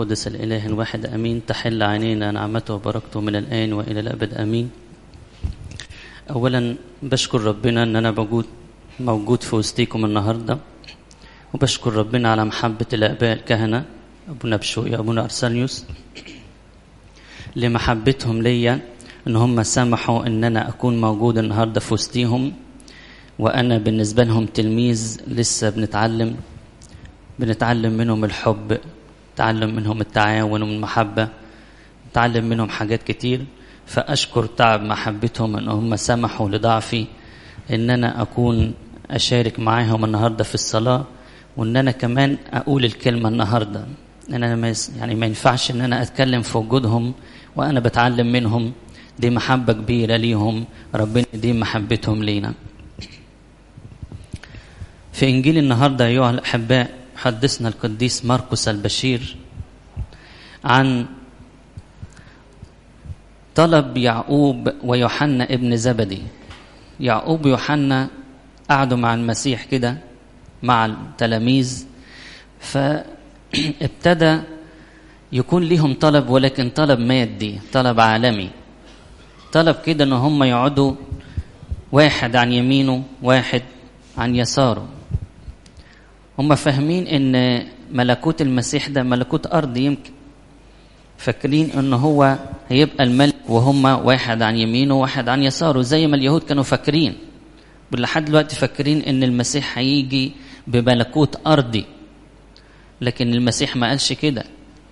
قدس الإله الواحد أمين تحل عينينا نعمته وبركته من الآن وإلى الأبد أمين أولا بشكر ربنا أن أنا موجود موجود في وسطيكم النهاردة وبشكر ربنا على محبة الآباء الكهنة أبونا بشوي أبونا أرسانيوس لمحبتهم ليا ان هم سمحوا ان انا اكون موجود النهارده في وسطيهم وانا بالنسبه لهم تلميذ لسه بنتعلم بنتعلم منهم الحب نتعلم منهم التعاون والمحبه نتعلم منهم حاجات كتير فاشكر تعب محبتهم ان هم سمحوا لضعفي ان انا اكون اشارك معاهم النهارده في الصلاه وان انا كمان اقول الكلمه النهارده ان انا ما يعني ما ينفعش ان انا اتكلم في وجودهم وانا بتعلم منهم دي محبة كبيرة ليهم ربنا دي محبتهم لينا في إنجيل النهاردة أيها الأحباء حدثنا القديس مرقس البشير عن طلب يعقوب ويوحنا ابن زبدي يعقوب ويوحنا قعدوا مع المسيح كده مع التلاميذ فابتدى يكون ليهم طلب ولكن طلب مادي طلب عالمي طلب كده ان هم يقعدوا واحد عن يمينه واحد عن يساره هم فاهمين ان ملكوت المسيح ده ملكوت ارض يمكن فاكرين ان هو هيبقى الملك وهم واحد عن يمينه وواحد عن يساره زي ما اليهود كانوا فاكرين ولحد دلوقتي فاكرين ان المسيح هيجي بملكوت ارضي لكن المسيح ما قالش كده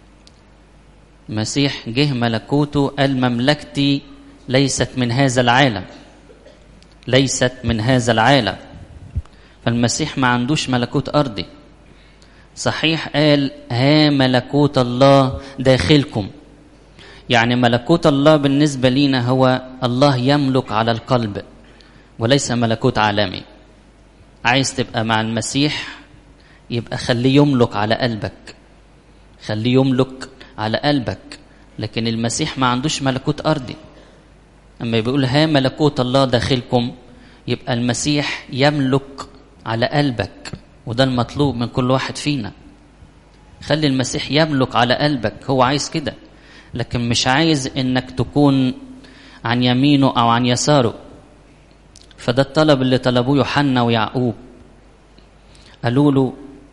المسيح جه ملكوته قال مملكتي ليست من هذا العالم ليست من هذا العالم فالمسيح ما عندوش ملكوت أرضي صحيح قال ها ملكوت الله داخلكم يعني ملكوت الله بالنسبة لنا هو الله يملك على القلب وليس ملكوت عالمي عايز تبقى مع المسيح يبقى خليه يملك على قلبك خليه يملك على قلبك لكن المسيح ما عندوش ملكوت أرضي أما بيقول ها ملكوت الله داخلكم يبقى المسيح يملك على قلبك وده المطلوب من كل واحد فينا خلي المسيح يملك على قلبك هو عايز كده لكن مش عايز انك تكون عن يمينه او عن يساره فده الطلب اللي طلبوه يوحنا ويعقوب قالوا له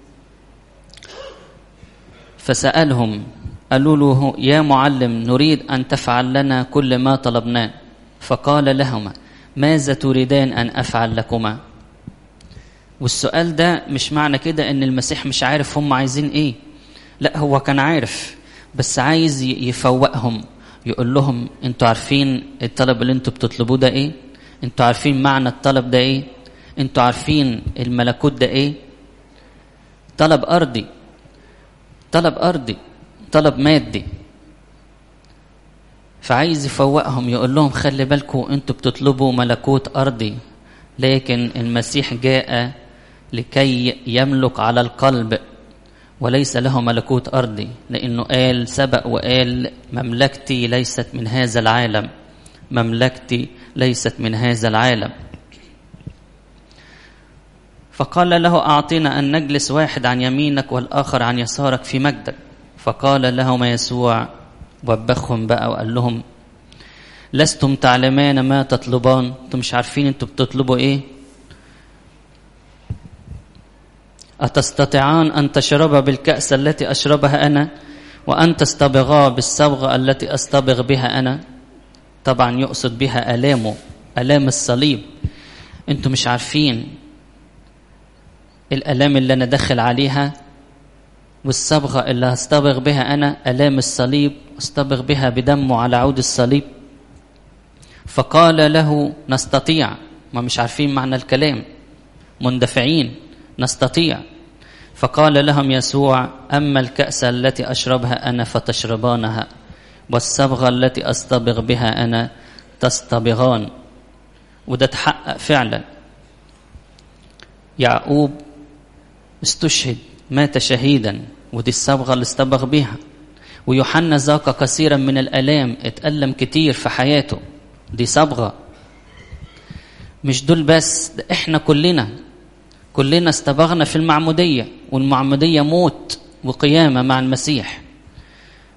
فسألهم قالوا له يا معلم نريد أن تفعل لنا كل ما طلبناه فقال لهما ماذا تريدان أن أفعل لكما والسؤال ده مش معنى كده أن المسيح مش عارف هم عايزين إيه لا هو كان عارف بس عايز يفوقهم يقول لهم انتوا عارفين الطلب اللي انتوا بتطلبوه ده ايه انتوا عارفين معنى الطلب ده ايه انتوا عارفين الملكوت ده ايه طلب ارضي طلب ارضي طلب مادي فعايز يفوقهم يقول لهم خلي بالكم انتوا بتطلبوا ملكوت ارضي لكن المسيح جاء لكي يملك على القلب وليس له ملكوت ارضي لانه قال سبق وقال مملكتي ليست من هذا العالم مملكتي ليست من هذا العالم فقال له اعطنا ان نجلس واحد عن يمينك والاخر عن يسارك في مجدك فقال لهما يسوع وبخهم بقى وقال لهم لستم تعلمان ما تطلبان انتم مش عارفين انتم بتطلبوا ايه أتستطيعان أن تشربا بالكأس التي أشربها أنا وأن تصطبغا بالصبغة التي أصطبغ بها أنا طبعا يقصد بها ألامه ألام الصليب أنتم مش عارفين الألام اللي أنا داخل عليها والصبغة اللي هصطبغ بها أنا ألام الصليب أصطبغ بها بدمه على عود الصليب فقال له نستطيع ما مش عارفين معنى الكلام مندفعين نستطيع فقال لهم يسوع أما الكأس التي أشربها أنا فتشربانها والصبغة التي أصطبغ بها أنا تصطبغان وده تحقق فعلا يعقوب استشهد مات شهيدا ودي الصبغة اللي اصطبغ بها ويوحنا ذاق كثيرا من الآلام اتألم كتير في حياته دي صبغة مش دول بس ده احنا كلنا كلنا استبغنا في المعمودية والمعمودية موت وقيامة مع المسيح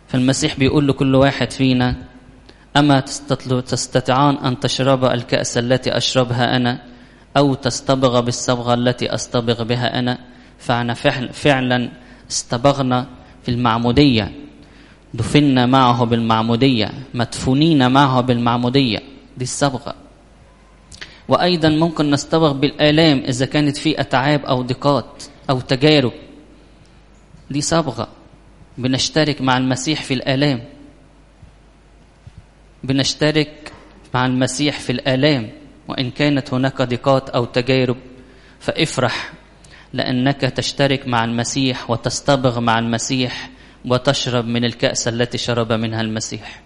فالمسيح بيقول لكل واحد فينا أما تستطيعان أن تشرب الكأس التي أشربها أنا أو تستبغ بالصبغة التي أستبغ بها أنا فأنا فعلا استبغنا في المعمودية دفنا معه بالمعمودية مدفونين معه بالمعمودية دي الصبغة وأيضا ممكن نستبغ بالآلام إذا كانت في أتعاب أو ضيقات أو تجارب دي صبغة بنشترك مع المسيح في الآلام بنشترك مع المسيح في الآلام وإن كانت هناك ضيقات أو تجارب فافرح لأنك تشترك مع المسيح وتستبغ مع المسيح وتشرب من الكأس التي شرب منها المسيح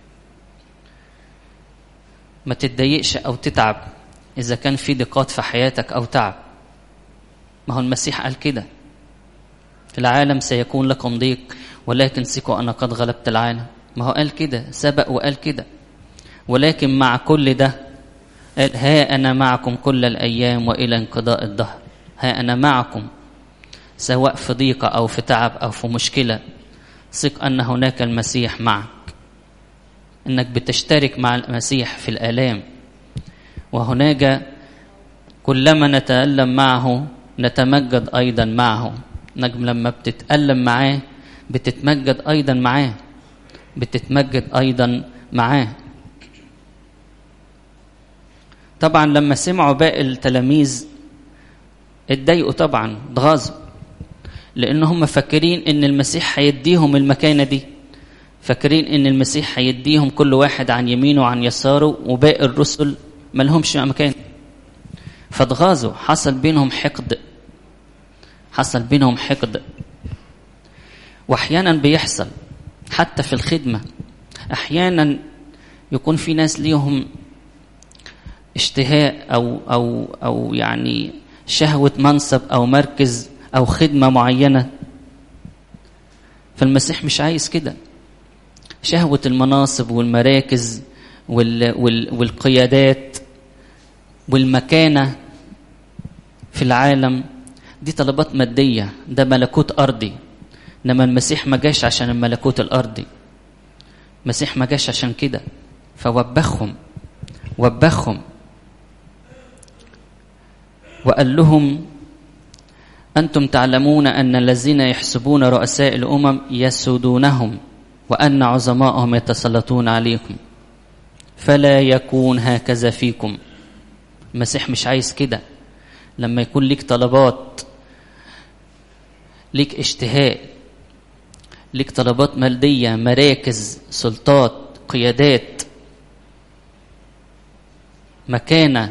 ما تتضايقش أو تتعب إذا كان في ضيقات في حياتك أو تعب ما هو المسيح قال كده في العالم سيكون لكم ضيق ولكن ثقوا أنا قد غلبت العالم ما هو قال كده سبق وقال كده ولكن مع كل ده قال ها أنا معكم كل الأيام وإلى انقضاء الدهر ها أنا معكم سواء في ضيقة أو في تعب أو في مشكلة ثق أن هناك المسيح معك أنك بتشترك مع المسيح في الآلام وهناك كلما نتألم معه نتمجد أيضا معه انك لما بتتألم معاه بتتمجد أيضا معاه بتتمجد أيضا معاه طبعا لما سمعوا باقي التلاميذ اتضايقوا طبعا اتغاظوا لان هم فاكرين ان المسيح هيديهم المكانه دي فاكرين ان المسيح هيديهم كل واحد عن يمينه وعن يساره وباقي الرسل ما لهمش مكان فاتغاظوا حصل بينهم حقد حصل بينهم حقد واحيانا بيحصل حتى في الخدمه احيانا يكون في ناس ليهم اشتهاء او او او يعني شهوه منصب او مركز او خدمه معينه فالمسيح مش عايز كده شهوه المناصب والمراكز وال وال والقيادات والمكانه في العالم دي طلبات ماديه ده ملكوت ارضي انما المسيح ما جاش عشان الملكوت الارضي المسيح ما جاش عشان كده فوبخهم وبخهم وقال لهم أنتم تعلمون أن الذين يحسبون رؤساء الأمم يسودونهم وأن عظماءهم يتسلطون عليكم فلا يكون هكذا فيكم المسيح مش عايز كده لما يكون ليك طلبات ليك اشتهاء ليك طلبات مادية مراكز سلطات قيادات مكانة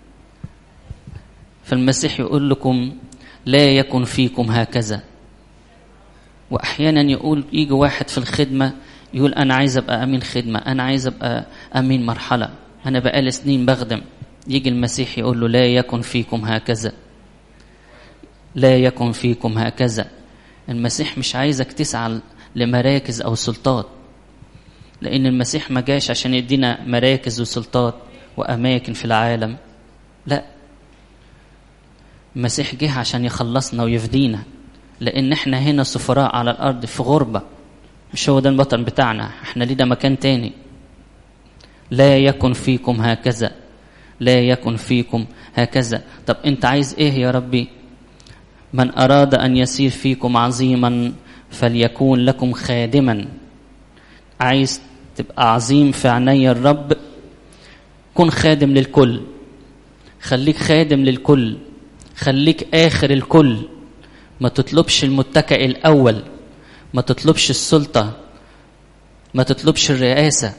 فالمسيح يقول لكم لا يكن فيكم هكذا واحيانا يقول يجي واحد في الخدمه يقول انا عايز ابقى امين خدمه انا عايز ابقى امين مرحله انا بقالي سنين بخدم يجي المسيح يقول له لا يكن فيكم هكذا لا يكن فيكم هكذا المسيح مش عايزك تسعى لمراكز او سلطات لان المسيح ما جاش عشان يدينا مراكز وسلطات واماكن في العالم لا المسيح جه عشان يخلصنا ويفدينا لان احنا هنا سفراء على الارض في غربه مش هو ده الوطن بتاعنا احنا لينا مكان تاني لا يكن فيكم هكذا لا يكن فيكم هكذا طب انت عايز ايه يا ربي من اراد ان يصير فيكم عظيما فليكون لكم خادما عايز تبقى عظيم في عيني الرب كن خادم للكل خليك خادم للكل خليك آخر الكل ما تطلبش المتكئ الأول ما تطلبش السلطة ما تطلبش الرئاسة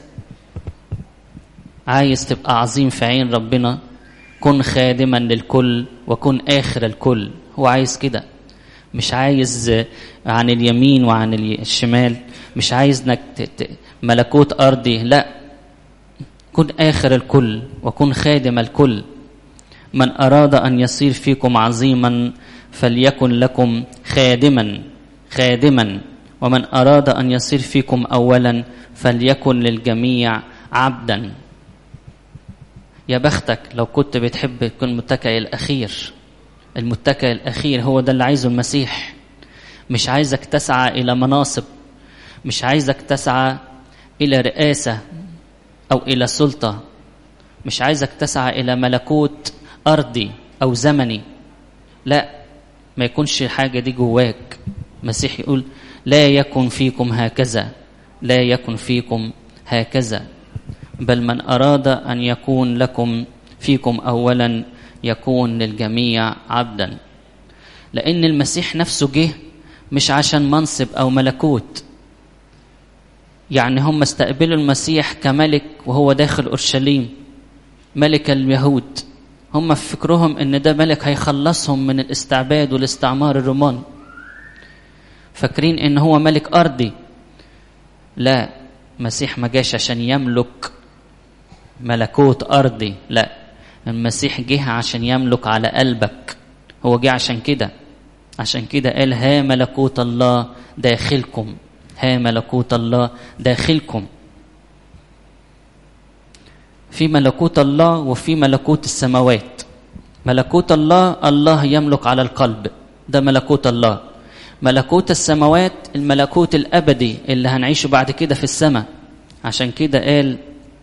عايز تبقى عظيم في عين ربنا كن خادما للكل وكن آخر الكل هو عايز كده مش عايز عن اليمين وعن الشمال مش عايز انك ملكوت ارضي لا كن اخر الكل وكن خادم الكل من أراد أن يصير فيكم عظيما فليكن لكم خادما خادما ومن أراد أن يصير فيكم أولا فليكن للجميع عبدا يا بختك لو كنت بتحب تكون المتكئ الأخير المتكئ الأخير هو ده اللي عايزه المسيح مش عايزك تسعى إلى مناصب مش عايزك تسعى إلى رئاسة أو إلى سلطة مش عايزك تسعى إلى ملكوت أرضي أو زمني لا ما يكونش حاجة دي جواك مسيح يقول لا يكن فيكم هكذا لا يكن فيكم هكذا بل من أراد أن يكون لكم فيكم أولا يكون للجميع عبدا لأن المسيح نفسه جه مش عشان منصب أو ملكوت يعني هم استقبلوا المسيح كملك وهو داخل أورشليم ملك اليهود هم في فكرهم ان ده ملك هيخلصهم من الاستعباد والاستعمار الروماني فاكرين ان هو ملك ارضي لا المسيح ما جاش عشان يملك ملكوت ارضي لا المسيح جه عشان يملك على قلبك هو جه عشان كده عشان كده قال ها ملكوت الله داخلكم ها ملكوت الله داخلكم في ملكوت الله وفي ملكوت السماوات ملكوت الله الله يملك على القلب ده ملكوت الله ملكوت السماوات الملكوت الابدي اللي هنعيشه بعد كده في السماء عشان كده قال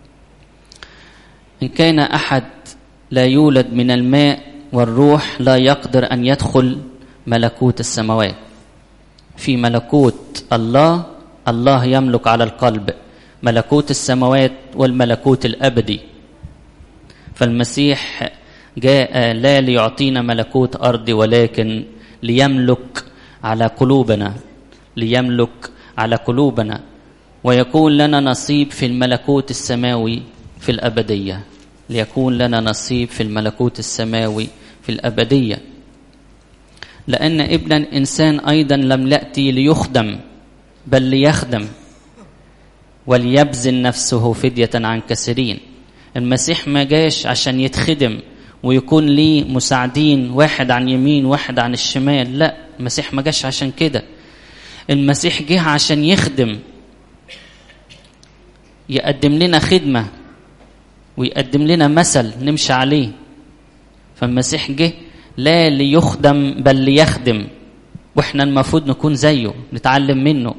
ان كان احد لا يولد من الماء والروح لا يقدر ان يدخل ملكوت السماوات في ملكوت الله الله يملك على القلب ملكوت السماوات والملكوت الابدي فالمسيح جاء لا ليعطينا ملكوت ارضي ولكن ليملك على قلوبنا ليملك على قلوبنا ويكون لنا نصيب في الملكوت السماوي في الابديه ليكون لنا نصيب في الملكوت السماوي في الابديه لان ابن الانسان ايضا لم ياتي ليخدم بل ليخدم وليبذل نفسه فدية عن كثيرين المسيح ما جاش عشان يتخدم ويكون ليه مساعدين واحد عن يمين واحد عن الشمال لا المسيح ما جاش عشان كده المسيح جه عشان يخدم يقدم لنا خدمة ويقدم لنا مثل نمشي عليه فالمسيح جه لا ليخدم بل ليخدم واحنا المفروض نكون زيه نتعلم منه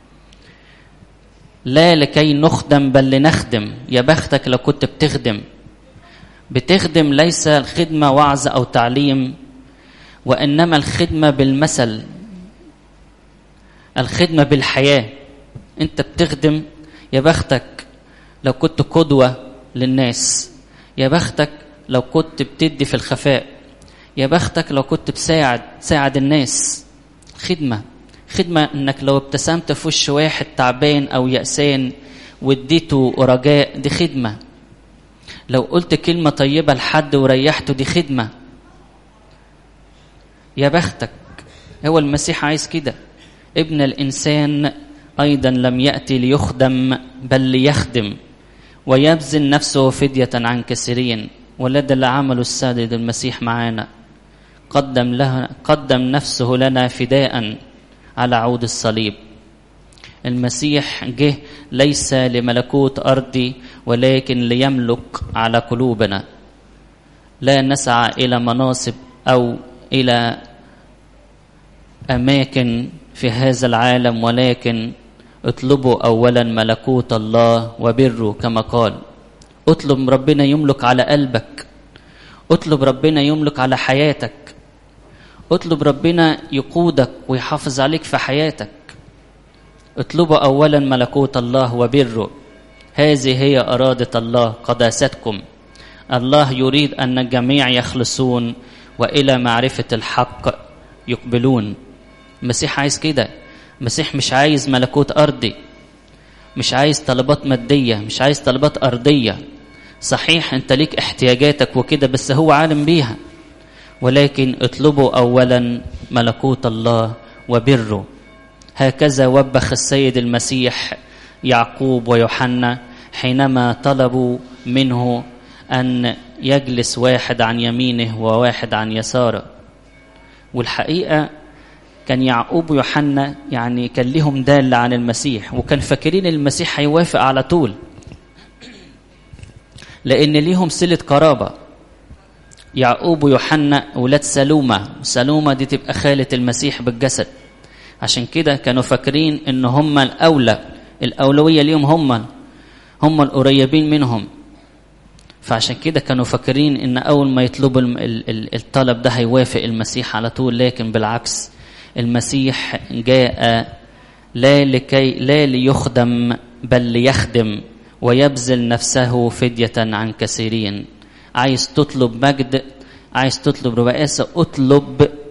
لا لكي نخدم بل لنخدم يا بختك لو كنت بتخدم بتخدم ليس الخدمة وعظ أو تعليم وإنما الخدمة بالمثل الخدمة بالحياة أنت بتخدم يا بختك لو كنت قدوة للناس يا بختك لو كنت بتدي في الخفاء يا بختك لو كنت بساعد ساعد الناس خدمة خدمة انك لو ابتسمت في وش واحد تعبان او يأسان واديته رجاء دي خدمة لو قلت كلمة طيبة لحد وريحته دي خدمة يا بختك هو المسيح عايز كده ابن الإنسان أيضا لم يأتي ليخدم بل ليخدم ويبذل نفسه فدية عن كثيرين ولد اللي عمله السيد المسيح معانا قدم له قدم نفسه لنا فداء على عود الصليب المسيح جه ليس لملكوت ارضي ولكن ليملك على قلوبنا لا نسعى الى مناصب او الى اماكن في هذا العالم ولكن اطلبوا اولا ملكوت الله وبره كما قال اطلب ربنا يملك على قلبك اطلب ربنا يملك على حياتك اطلب ربنا يقودك ويحافظ عليك في حياتك اطلبوا اولا ملكوت الله وبره هذه هي اراده الله قداستكم الله يريد ان الجميع يخلصون والى معرفه الحق يقبلون المسيح عايز كده المسيح مش عايز ملكوت ارضي مش عايز طلبات ماديه مش عايز طلبات ارضيه صحيح انت ليك احتياجاتك وكده بس هو عالم بيها ولكن اطلبوا اولا ملكوت الله وبره هكذا وبخ السيد المسيح يعقوب ويوحنا حينما طلبوا منه ان يجلس واحد عن يمينه وواحد عن يساره والحقيقه كان يعقوب ويوحنا يعني كان لهم دالة عن المسيح وكان فاكرين المسيح هيوافق على طول لأن ليهم صلة قرابة يعقوب ويوحنا أولاد سلومة سلومة دي تبقى خالة المسيح بالجسد عشان كده كانوا فاكرين ان هم الاولى الاولويه ليهم هم هم القريبين منهم فعشان كده كانوا فاكرين ان اول ما يطلبوا الطلب ده هيوافق المسيح على طول لكن بالعكس المسيح جاء لا لكي لا ليخدم بل ليخدم ويبذل نفسه فدية عن كثيرين عايز تطلب مجد عايز تطلب رئاسة اطلب